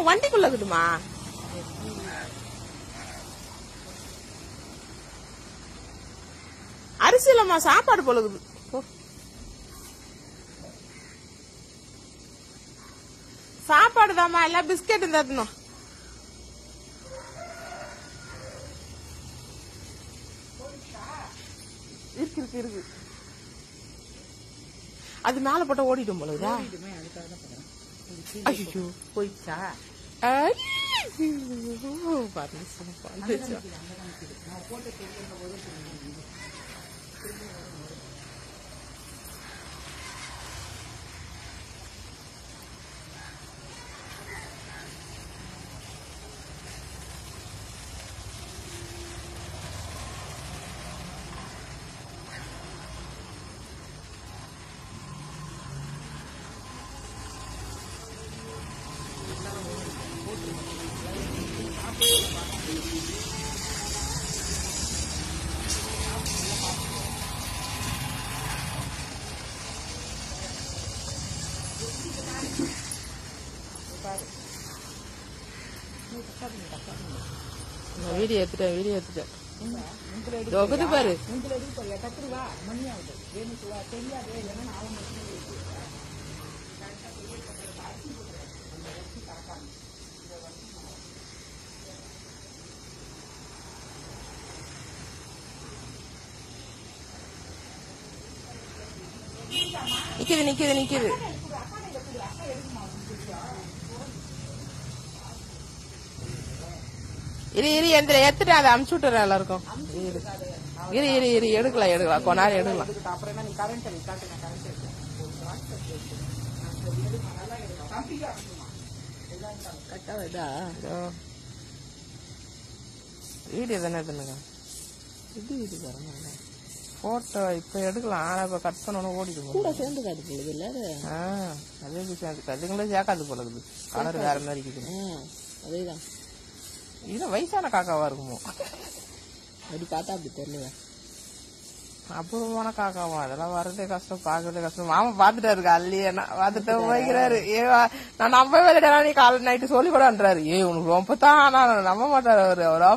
வண்டிக்குள்ள இருக்குதுமா அரிசி இல்லம்மா சாப்பாடு பொழுகுது போ. சாப்பாடு தாம்மா எல்லாம் பிஸ்கெட் தரணும் இருக்கு இருக்கு இருக்கு அது மேல போட்டா ஓடிடும் போலதா இதுமே அதுக்காக தான் போகிறேன் ஐயோ போயிடுச்சா வீடியோ எடுத்துட்டேன் வீடியோ எடுத்துட்டேன் தொகுது பாரு மூஞ்சில் எதுக்கு போய் டக்குனு வா மணி ஆகுது வேணுக்கு வா தெரியாது இல்லைன்னா நான் அவங்க நிக்குது நிக்குது நிக்குது இரு இரு எந்திர எடுத்துட்டு அதை அமுச்சு விட்டுறேன் எல்லாருக்கும் இரு இரு இரு இரு எடுக்கலாம் எடுக்கலாம் கொஞ்ச நேரம் எடுக்கலாம் அதுக்கு அப்புறம் என்ன நீ கரண்ட் அடி காட்டு நான் கரண்ட் எடுத்து கரெக்டாக இதா வீடியோ தானே எடுத்துனுங்க இது இது பாருங்க போட்டோ இப்ப எடுக்கலாம் ஆனா இப்ப கட் பண்ணணும் ஓடிடும் கூட சேர்ந்து காட்டு போகுது இல்லை அது ஆ அதே விஷயம் அதுங்களே சேர்க்காது போல இருக்குது கலர் வேற மாதிரி இருக்குது ஆ அதே தான் இது வயசான காக்காவா இருக்குமோ அப்படி பார்த்தா அப்படி தெரியல அபூர்வமான காக்காவா அதெல்லாம் வர்றதே கஷ்டம் பாக்குறதே கஷ்டம் மாமா பாத்துட்டாரு அல்லியே பாத்துட்டு போய்க்கிறாரு ஏ வா- நான் நம்பவே இல்லடா நீ காலை நைட்டு சொல்லி கூடன்றாரு ஏ உனக்கு ரொம்ப தான் ஆனா நம்ப மாட்டாரு அவரு அவரா